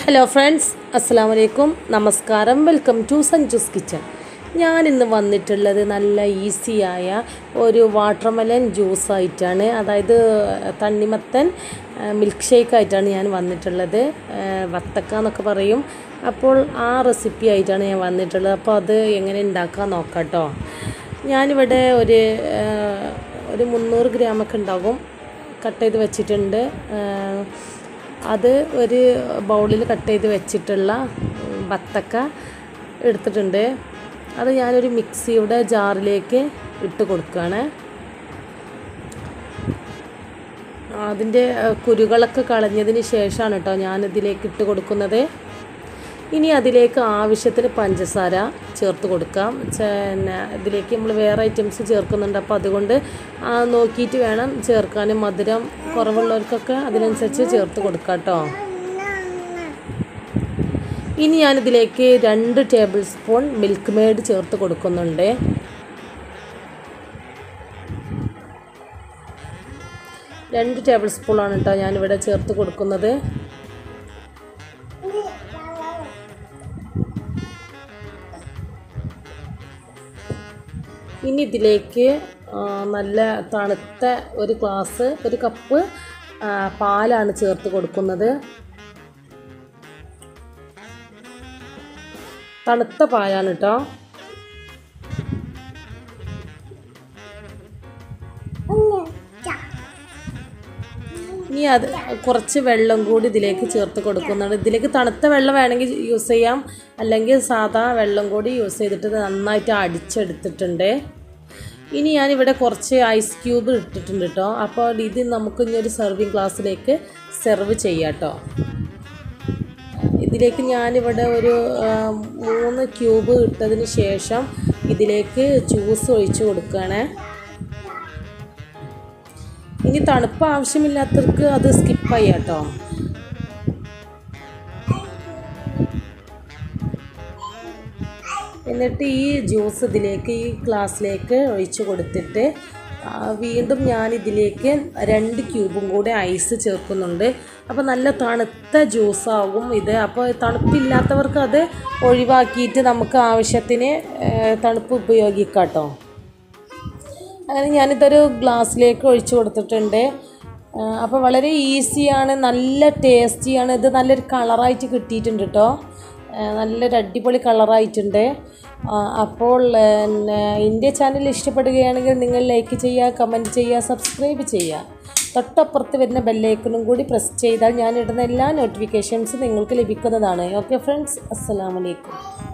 hello friends അസ്സാം വലൈക്കും നമസ്കാരം വെൽക്കം ടു സഞ്ജുസ് കിച്ചൺ ഞാനിന്ന് വന്നിട്ടുള്ളത് നല്ല ഈസിയായ ഒരു വാട്ടർമെലൻ ജ്യൂസ് ആയിട്ടാണ് അതായത് തണ്ണിമത്തൻ മിൽക്ക് ഷേക്ക് ആയിട്ടാണ് ഞാൻ വന്നിട്ടുള്ളത് വത്തക്ക എന്നൊക്കെ പറയും അപ്പോൾ ആ റെസിപ്പി ആയിട്ടാണ് ഞാൻ വന്നിട്ടുള്ളത് അപ്പോൾ അത് എങ്ങനെ ഉണ്ടാക്കാൻ നോക്കാം കേട്ടോ ഞാനിവിടെ ഒരു ആ, ഒരു മുന്നൂറ് ഗ്രാമൊക്കെ ഉണ്ടാകും കട്ട് ചെയ്ത് വെച്ചിട്ടുണ്ട് ആ, അത് ഒരു ബൗളിൽ കട്ട് ചെയ്ത് വെച്ചിട്ടുള്ള ഉം, ബത്തക്ക എടുത്തിട്ടുണ്ട് അത് ഞാനൊരു മിക്സിയുടെ ജാറിലേക്ക് ഇട്ട് കൊടുക്കുകയാണ് അതിൻ്റെ ആ, കുരുകളൊക്കെ കളഞ്ഞതിന് ശേഷമാണ് കേട്ടോ ഞാനിതിലേക്ക് ഇട്ട് കൊടുക്കുന്നത് ഇനി അതിലേക്ക് ആവശ്യത്തിന് പഞ്ചസാര ചേർത്ത് കൊടുക്കാം പിന്നെ ഇതിലേക്ക് നമ്മൾ വേറെ ഐറ്റംസ് ചേർക്കുന്നുണ്ട് അപ്പോൾ അതുകൊണ്ട് ആ നോക്കിയിട്ട് വേണം ചേർക്കാനും മധുരം കുറവുള്ളവർക്കൊക്കെ അതിനനുസരിച്ച് ചേർത്ത് കൊടുക്കാം കേട്ടോ ഇനി ഞാനിതിലേക്ക് രണ്ട് ടേബിൾ സ്പൂൺ മിൽക്ക് മെയ്ഡ് ചേർത്ത് കൊടുക്കുന്നുണ്ട് രണ്ട് ടേബിൾ സ്പൂണാണ് കേട്ടോ ഞാനിവിടെ ചേർത്ത് കൊടുക്കുന്നത് ഇനി ഇതിലേക്ക് ആ, നല്ല തണുത്ത ഒരു ഗ്ലാസ് ഒരു കപ്പ് ആ, പാലാണ് ചേർത്ത് കൊടുക്കുന്നത് തണുത്ത പാലാണ് കേട്ടോ ഇനി അത് കുറച്ച് വെള്ളം കൂടി ഇതിലേക്ക് ചേർത്ത് കൊടുക്കുന്നുണ്ട് ഇതിലേക്ക് തണുത്ത വെള്ളം വേണമെങ്കിൽ യൂസ് ചെയ്യാം അല്ലെങ്കിൽ സാധാ വെള്ളം കൂടി യൂസ് ചെയ്തിട്ട് ഇത് നന്നായിട്ട് അടിച്ചെടുത്തിട്ടുണ്ട് ഇനി ഞാനിവിടെ കുറച്ച് ഐസ് ക്യൂബ് ഇട്ടിട്ടുണ്ട് കേട്ടോ അപ്പോൾ ഇത് നമുക്ക് ഇനി ഒരു സെർവിങ് ഗ്ലാസ്സിലേക്ക് സെർവ് ചെയ്യാം കേട്ടോ ഇതിലേക്ക് ഞാനിവിടെ ഒരു ആ, മൂന്ന് ക്യൂബ് ഇട്ടതിന് ശേഷം ഇതിലേക്ക് ജ്യൂസ് ഒഴിച്ച് കൊടുക്കുകയാണേ ഇനി തണുപ്പ് ആവശ്യമില്ലാത്തവർക്ക് അത് സ്കിപ്പ് ചെയ്യാം കേട്ടോ എന്നിട്ട് ഈ ജ്യൂസ് ഇതിലേക്ക് ഈ ഗ്ലാസ്സിലേക്ക് ഒഴിച്ച് കൊടുത്തിട്ട് ആ, വീണ്ടും ഞാൻ ഇതിലേക്ക് രണ്ട് ക്യൂബും കൂടെ ഐസ് ചേർക്കുന്നുണ്ട് അപ്പോൾ നല്ല തണുത്ത ജ്യൂസാകും ഇത് അപ്പോൾ തണുപ്പില്ലാത്തവർക്ക് അത് ഒഴിവാക്കിയിട്ട് നമുക്ക് ആവശ്യത്തിന് ഏ, തണുപ്പ് ഉപയോഗിക്കാം കേട്ടോ അങ്ങനെ ഞാനിതൊരു ഗ്ലാസ്സിലേക്ക് ഒഴിച്ചു കൊടുത്തിട്ടുണ്ട് ആ, അപ്പോൾ വളരെ ഈസിയാണ് നല്ല ടേസ്റ്റിയാണ് ഇത് നല്ലൊരു കളറായിട്ട് കിട്ടിയിട്ടുണ്ട് കേട്ടോ ആ, നല്ലൊരു അടിപൊളി കളറായിട്ടുണ്ട് ആ, അപ്പോൾ പിന്നെ എൻ്റെ ചാനൽ ഇഷ്ടപ്പെടുകയാണെങ്കിൽ നിങ്ങൾ ലൈക്ക് ചെയ്യുക കമൻറ്റ് ചെയ്യുക സബ്സ്ക്രൈബ് ചെയ്യുക തൊട്ടപ്പുറത്ത് വരുന്ന ബെല്ലൈക്കണും കൂടി പ്രസ് ചെയ്താൽ ഞാൻ ഇടുന്ന എല്ലാ നോട്ടിഫിക്കേഷൻസും നിങ്ങൾക്ക് ലഭിക്കുന്നതാണ് ഓക്കെ ഫ്രണ്ട്സ് അസ്സലാമലൈക്കും